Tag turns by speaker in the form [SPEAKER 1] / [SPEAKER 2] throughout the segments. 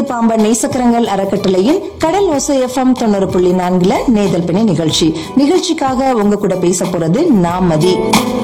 [SPEAKER 1] பாம்பன் நேசக்கரங்கள் அறக்கட்டளையின் கடல் ஓசை எஃப்எம் தொண்ணூறு புள்ளி நான்குல நேதல் பிணை நிகழ்ச்சி நிகழ்ச்சிக்காக உங்க கூட பேச போறது நான் மதி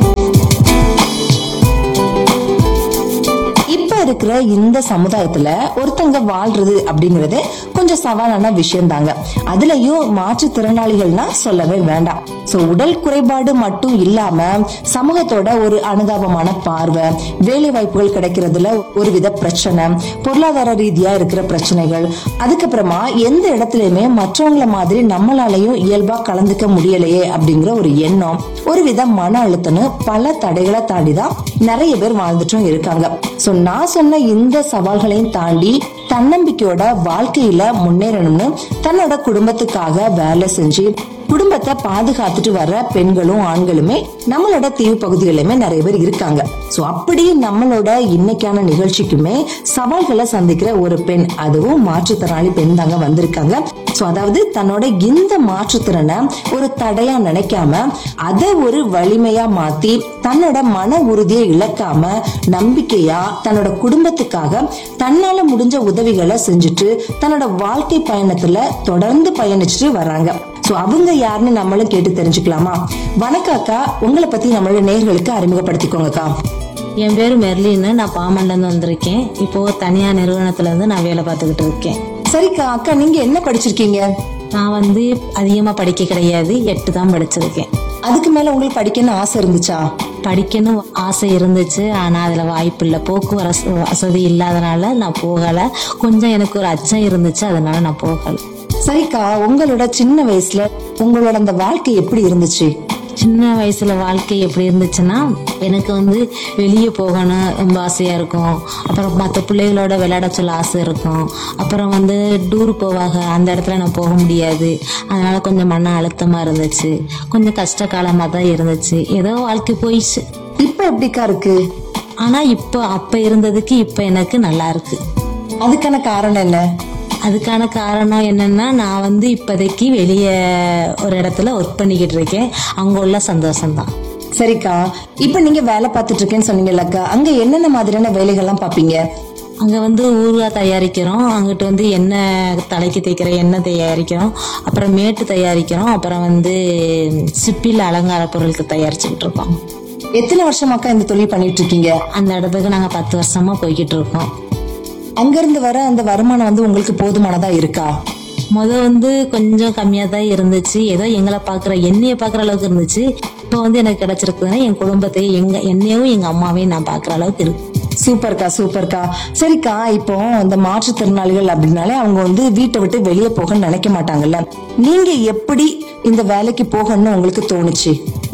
[SPEAKER 1] இப்ப இருக்கிற இந்த சமுதாயத்துல ஒருத்தங்க வாழ்றது அப்படிங்கறது கொஞ்சம் சவாலான விஷயம் தாங்க அதுலயும் மாற்றுத்திறனாளிகள்னா சொல்லவே வேண்டாம் சோ உடல் குறைபாடு மட்டும் இல்லாம சமூகத்தோட ஒரு அனுதாபமான பார்வை வேலை வாய்ப்புகள் கிடைக்கிறதுல ஒரு வித பிரச்சனை பொருளாதார ரீதியா இருக்கிற பிரச்சனைகள் அதுக்கப்புறமா எந்த இடத்துலயுமே மற்றவங்கள மாதிரி நம்மளாலையும் இயல்பா கலந்துக்க முடியலையே அப்படிங்கிற ஒரு எண்ணம் ஒரு வித மன அழுத்தம்னு பல தடைகளை தாண்டி தான் நிறைய பேர் வாழ்ந்துட்டும் இருக்காங்க சோ நான் சொன்ன இந்த சவால்களையும் தாண்டி தன்னம்பிக்கையோட வாழ்க்கையில முன்னேறணும்னு தன்னோட குடும்பத்துக்காக வேலை செஞ்சு குடும்பத்தை பாதுகாத்துட்டு வர்ற பெண்களும் ஆண்களுமே நம்மளோட தீவு பகுதிகளிலுமே நிறைய பேர் இருக்காங்க சோ அப்படி நம்மளோட இன்னைக்கான நிகழ்ச்சிக்குமே சவால்களை சந்திக்கிற ஒரு பெண் அதுவும் மாற்றுத்திறனாளி பெண் தாங்க வந்திருக்காங்க சோ அதாவது தன்னோட இந்த மாற்றுத்திறனை ஒரு தடையா நினைக்காம அதை ஒரு வலிமையா மாத்தி தன்னோட மன உறுதியை இழக்காம நம்பிக்கையா தன்னோட குடும்பத்துக்காக தன்னால முடிஞ்ச உதவிகளை செஞ்சுட்டு தன்னோட வாழ்க்கை பயணத்துல தொடர்ந்து பயணிச்சுட்டு வராங்க சோ அவங்க யாருன்னு நம்மளும் கேட்டு தெரிஞ்சுக்கலாமா வணக்கம் அக்கா உங்களை பத்தி நம்மளோட நேர்களுக்கு அறிமுகப்படுத்திக்கோங்கக்கா
[SPEAKER 2] என் பேர் மெர்லின்னு நான் பாமன்லேருந்து வந்திருக்கேன் இப்போ தனியார் நிறுவனத்துல இருந்து நான் வேலை பார்த்துக்கிட்டு இருக்கேன்
[SPEAKER 1] சரிக்கா அக்கா நீங்க என்ன படிச்சிருக்கீங்க
[SPEAKER 2] நான் வந்து அதிகமாக படிக்க கிடையாது எட்டு தான் படிச்சிருக்கேன்
[SPEAKER 1] அதுக்கு மேல உங்களுக்கு படிக்கணும்னு ஆசை இருந்துச்சா
[SPEAKER 2] படிக்கணும் ஆசை இருந்துச்சு ஆனால் அதில் வாய்ப்பு இல்லை போக்குவரத்து வசதி இல்லாதனால நான் போகலை கொஞ்சம் எனக்கு ஒரு அச்சம் இருந்துச்சு அதனால நான் போகலை
[SPEAKER 1] சரிக்கா உங்களோட சின்ன வயசுல உங்களோட அந்த வாழ்க்கை எப்படி இருந்துச்சு
[SPEAKER 2] சின்ன வயசுல வாழ்க்கை எப்படி இருந்துச்சுன்னா எனக்கு வந்து வெளியே போகணும் ரொம்ப ஆசையா இருக்கும் அப்புறம் மற்ற பிள்ளைகளோட விளையாட சொல்ல ஆசை இருக்கும் அப்புறம் வந்து டூர் போவாங்க அந்த இடத்துல நான் போக முடியாது அதனால கொஞ்சம் மன அழுத்தமா இருந்துச்சு கொஞ்சம் கஷ்ட காலமா தான் இருந்துச்சு ஏதோ வாழ்க்கை போயிடுச்சு
[SPEAKER 1] இப்ப எப்படிக்கா இருக்கு
[SPEAKER 2] ஆனா இப்போ அப்ப இருந்ததுக்கு இப்போ எனக்கு நல்லா இருக்கு
[SPEAKER 1] அதுக்கான காரணம் என்ன
[SPEAKER 2] அதுக்கான காரணம் என்னன்னா நான் வந்து இப்போதைக்கு வெளியே ஒரு இடத்துல ஒர்க் பண்ணிக்கிட்டு இருக்கேன் அங்க உள்ள சந்தோஷம்தான்
[SPEAKER 1] சரிக்கா இப்ப நீங்க வேலை பார்த்துட்டு இருக்கேன்னு சொன்னீங்கல்லக்கா அங்க என்னென்ன மாதிரியான வேலைகள்லாம் பாப்பீங்க
[SPEAKER 2] அங்கே வந்து ஊறுகாய் தயாரிக்கிறோம் அங்கிட்டு வந்து எண்ணெய் தலைக்கு தேய்க்கிற எண்ணெய் தயாரிக்கிறோம் அப்புறம் மேட்டு தயாரிக்கிறோம் அப்புறம் வந்து சிப்பில் அலங்கார பொருட்கள் தயாரிச்சுக்கிட்டு இருக்கோம்
[SPEAKER 1] எத்தனை வருஷமாக்கா இந்த தொழில் பண்ணிட்டு இருக்கீங்க
[SPEAKER 2] அந்த இடத்துக்கு நாங்கள் பத்து வருஷமா போய்கிட்டு இருக்கோம்
[SPEAKER 1] அங்க இருந்து வர அந்த வருமானம் வந்து உங்களுக்கு போதுமானதா இருக்கா
[SPEAKER 2] முத வந்து கொஞ்சம் கம்மியாக தான் இருந்துச்சு ஏதோ எங்களை பார்க்குற என்னைய பார்க்குற அளவுக்கு இருந்துச்சு இப்போ வந்து எனக்கு கிடைச்சிருக்குதுன்னா என் குடும்பத்தை எங்க என்னையும் எங்கள் அம்மாவையும் நான் பார்க்குற அளவுக்கு இருக்கு
[SPEAKER 1] சூப்பர்க்கா சூப்பர்க்கா சரிக்கா இப்போ இந்த மாற்றுத்திறனாளிகள் அப்படின்னாலே அவங்க வந்து வீட்டை விட்டு வெளியே போகணும்னு நினைக்க மாட்டாங்கல்ல நீங்க எப்படி இந்த வேலைக்கு போகணும்னு உங்களுக்கு தோணுச்சு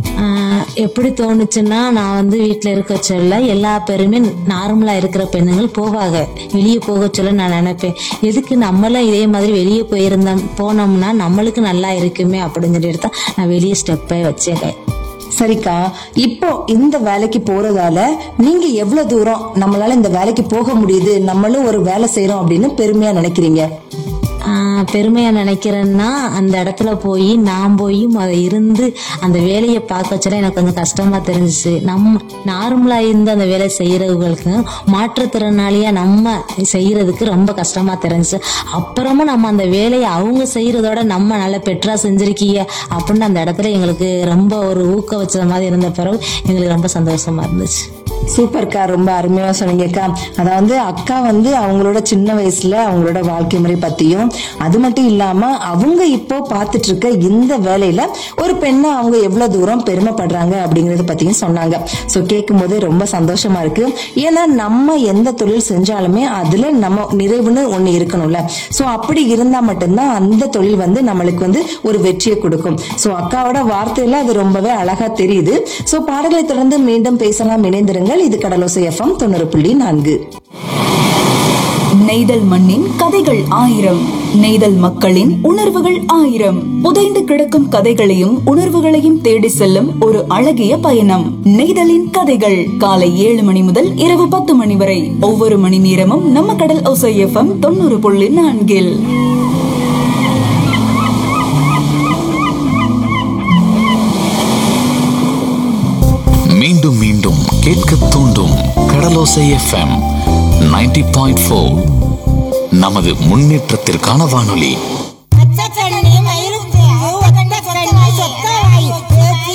[SPEAKER 2] ஆஹ் எப்படி தோணுச்சுன்னா நான் வந்து வீட்டில் இருக்க சொல்ல எல்லா பேருமே நார்மலாக இருக்கிற பெண்ணுங்கள் போவாங்க வெளியே போக சொல்ல நான் நினைப்பேன் எதுக்கு நம்மளும் இதே மாதிரி வெளியே போயிருந்தோம் போனோம்னா நம்மளுக்கு நல்லா இருக்குமே அப்படின்னு சொல்லிட்டு தான் நான் வெளியே ஸ்டெப்பை வச்சேன்
[SPEAKER 1] சரிக்கா இப்போ இந்த வேலைக்கு போறதால நீங்க எவ்வளவு தூரம் நம்மளால இந்த வேலைக்கு போக முடியுது நம்மளும் ஒரு வேலை செய்யறோம் அப்படின்னு பெருமையா நினைக்கிறீங்க
[SPEAKER 2] ஆஹ் பெருமையா நினைக்கிறேன்னா அந்த இடத்துல போய் நான் போய் முத இருந்து அந்த வேலையை பார்க்க சொல்ல எனக்கு கொஞ்சம் கஷ்டமா தெரிஞ்சுச்சு நம்ம நார்மலா இருந்து அந்த வேலை செய்யறவங்களுக்கு மாற்றுத்திறனாளியா நம்ம செய்யறதுக்கு ரொம்ப கஷ்டமா தெரிஞ்சுச்சு அப்புறமும் நம்ம அந்த வேலையை அவங்க செய்யறதோட நம்ம நல்ல பெற்றா செஞ்சிருக்கீங்க அப்படின்னு அந்த இடத்துல எங்களுக்கு ரொம்ப ஒரு ஊக்க வச்ச மாதிரி இருந்த பிறகு எங்களுக்கு ரொம்ப சந்தோஷமா இருந்துச்சு
[SPEAKER 1] சூப்பர்க்கா ரொம்ப அருமையா சொன்னீங்கக்கா அதாவது அக்கா வந்து அவங்களோட சின்ன வயசுல அவங்களோட வாழ்க்கை முறை பத்தியும் அது மட்டும் இல்லாம அவங்க இப்போ பார்த்துட்டு இருக்க இந்த வேலையில ஒரு பெண்ணா அவங்க எவ்வளவு தூரம் பெருமைப்படுறாங்க அப்படிங்கறத பத்தியும் சொன்னாங்க சோ கேட்கும் போது ரொம்ப சந்தோஷமா இருக்கு ஏன்னா நம்ம எந்த தொழில் செஞ்சாலுமே அதுல நம்ம நிறைவுன்னு ஒண்ணு இருக்கணும்ல சோ அப்படி இருந்தா மட்டும்தான் அந்த தொழில் வந்து நம்மளுக்கு வந்து ஒரு வெற்றியை கொடுக்கும் சோ அக்காவோட வார்த்தையில அது ரொம்பவே அழகா தெரியுது சோ பாடலை தொடர்ந்து மீண்டும் பேசலாம் இணைந்திருங்கள் இது கடலோசை எஃப்எம் தொண்ணூறு புள்ளி நான்கு
[SPEAKER 3] நெய்தல் மண்ணின் கதைகள் ஆயிரம் நெய்தல் மக்களின் உணர்வுகள் ஆயிரம் புதைந்து கிடக்கும் கதைகளையும் உணர்வுகளையும் தேடி செல்லும் ஒரு அழகிய பயணம் நெய்தலின் கதைகள் காலை ஏழு மணி முதல் இரவு பத்து மணி வரை ஒவ்வொரு மணி நேரமும் நம்ம கடல் ஒசை எஃப்எம் தொண்ணூறு புள்ளி நான்கில்
[SPEAKER 4] மீண்டும் மீண்டும் கேட்க தூண்டும் Kadalosai FM ninety point four நமது முன்னேற்றத்திற்கான வானொலி